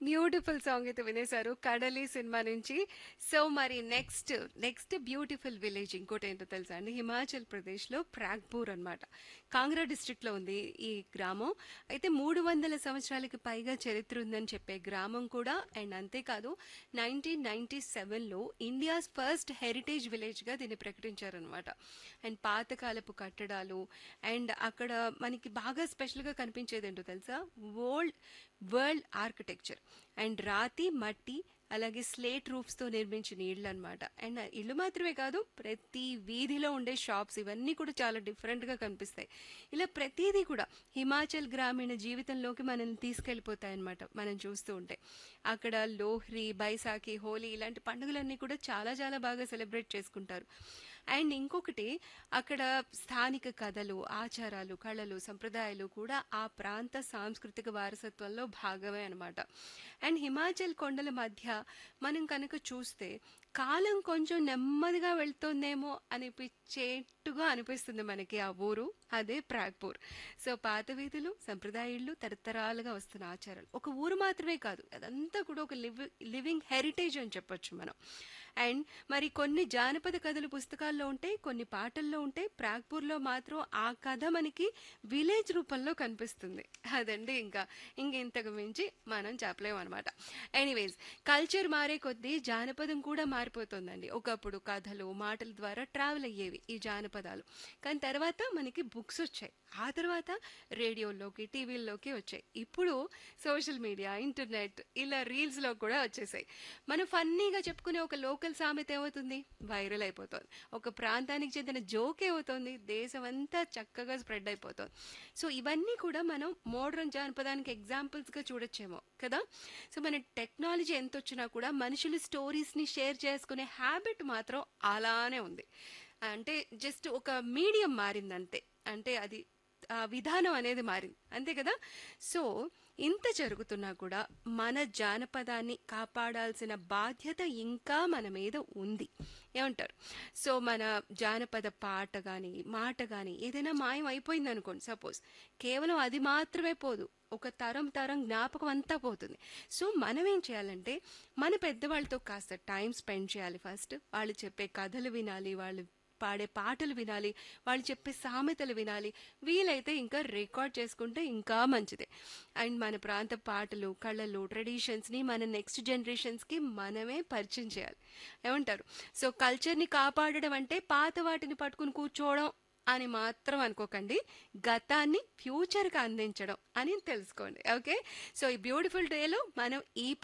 beautiful song అయితే వినేశారు కడలి cinema నుంచి సో మరి నెక్స్ట్ నెక్స్ట్ బ్యూటిఫుల్ విలేజ్ ఇంకోటి ఏంటో తెలుసా అండి హిమాచల్ ప్రదేశ్లో ప్రాగ్పూర్ అన్నమాట కాంగ్రా డిస్ట్రిక్ట్ లో ఉంది ఈ గ్రామం అయితే మూడు వందల సంవత్సరాలకి పైగా చరిత్ర ఉందని చెప్పే గ్రామం కూడా అండ్ అంతేకాదు నైన్టీన్ నైన్టీ సెవెన్లో ఇండియాస్ ఫస్ట్ హెరిటేజ్ విలేజ్ గా దీన్ని ప్రకటించారనమాట అండ్ పాతకాలపు కట్టడాలు అండ్ అక్కడ మనకి బాగా స్పెషల్ గా కనిపించేది ఏంటో తెలుసా వరల్డ్ వరల్డ్ ఆర్కిటెక్చర్ అండ్ రాతి మట్టి అలాగే స్లేట్ రూఫ్స్ తో నిర్మించిన ఇళ్ళు అనమాట అండ్ ఇల్లు మాత్రమే కాదు ప్రతి వీధిలో ఉండే షాప్స్ ఇవన్నీ కూడా చాలా డిఫరెంట్ గా కనిపిస్తాయి ఇలా ప్రతిదీ కూడా హిమాచల్ గ్రామీణ జీవితంలోకి మనల్ని తీసుకెళ్లిపోతాయి అనమాట మనం చూస్తూ ఉంటే అక్కడ లోహ్రీ బైసాఖి హోలీ ఇలాంటి పండుగలన్నీ కూడా చాలా చాలా బాగా సెలబ్రేట్ చేసుకుంటారు అండ్ ఇంకొకటి అక్కడ స్థానిక కథలు ఆచారాలు కళలు సంప్రదాయాలు కూడా ఆ ప్రాంత సాంస్కృతిక వారసత్వంలో భాగమే అనమాట అండ్ హిమాచల్ కొండల మధ్య మనం కనుక చూస్తే కాలం కొంచెం నెమ్మదిగా వెళ్తుందేమో అనిపించేట్టుగా అనిపిస్తుంది మనకి ఆ ఊరు అదే ప్రాగ్పూర్ సో పాత వీధులు సంప్రదాయ ఇళ్ళు తరతరాలుగా వస్తున్న ఆచారాలు ఒక ఊరు మాత్రమే కాదు అదంతా కూడా ఒక లివ్ లివింగ్ హెరిటేజ్ అని చెప్పొచ్చు మనం అండ్ మరి కొన్ని జానపద కథలు పుస్తకాల్లో ఉంటాయి కొన్ని పాటల్లో ఉంటాయి ప్రాగ్పూర్లో మాత్రం ఆ కథ మనకి విలేజ్ రూపంలో కనిపిస్తుంది అదండి ఇంకా ఇంక ఇంతకు మించి మనం చెప్పలేము అనమాట ఎనీవేస్ కల్చర్ మారే కొద్దీ జానపదం కూడా మారిపోతుందండి ఒకప్పుడు కథలు మాటల ద్వారా ట్రావెల్ అయ్యేవి ఈ జానపదాలు కానీ తర్వాత మనకి బుక్స్ వచ్చాయి ఆ తర్వాత రేడియోలోకి టీవీల్లోకి వచ్చాయి ఇప్పుడు సోషల్ మీడియా ఇంటర్నెట్ ఇలా రీల్స్లో కూడా వచ్చేసాయి మనం ఫన్నీగా చెప్పుకునే ఒక లోకల్ సామెత ఏమవుతుంది వైరల్ అయిపోతుంది ఒక ప్రాంతానికి చెందిన జోక్ ఏమవుతుంది దేశం అంతా చక్కగా స్ప్రెడ్ అయిపోతుంది సో ఇవన్నీ కూడా మనం మోడర్న్ జానపదానికి ఎగ్జాంపుల్స్గా చూడొచ్చేమో కదా సో మన టెక్నాలజీ ఎంత వచ్చినా కూడా మనుషులు స్టోరీస్ని షేర్ చేసుకునే హ్యాబిట్ మాత్రం అలానే ఉంది అంటే జస్ట్ ఒక మీడియం మారింది అంతే అంటే అది ఆ విధానం అనేది మారింది అంతే కదా సో ఇంత జరుగుతున్నా కూడా మన జానపదాన్ని కాపాడాల్సిన బాధ్యత ఇంకా మన మీద ఉంది ఏమంటారు సో మన జానపద పాట కానీ మాట కానీ ఏదైనా మాయం అయిపోయింది అనుకోండి సపోజ్ కేవలం అది మాత్రమే పోదు ఒక తరం తరం జ్ఞాపకం అంతా పోతుంది సో మనం ఏం చేయాలంటే మన పెద్దవాళ్ళతో కాస్త టైం స్పెండ్ చేయాలి ఫస్ట్ వాళ్ళు చెప్పే కథలు వినాలి వాళ్ళు పాడే పాటలు వినాలి వాళ్ళు చెప్పే సామెతలు వినాలి వీలైతే ఇంకా రికార్డ్ చేసుకుంటే ఇంకా మంచిదే అండ్ మన ప్రాంత పాటలు కళలు ట్రెడిషన్స్ని మన నెక్స్ట్ జనరేషన్స్కి మనమే పరిచయం చేయాలి ఏమంటారు సో కల్చర్ని కాపాడడం అంటే పాత వాటిని పట్టుకుని కూర్చోవడం అని మాత్రం అనుకోకండి గతాన్ని ఫ్యూచర్కి అందించడం అని తెలుసుకోండి ఓకే సో ఈ బ్యూటిఫుల్ డేలో మనం ఈ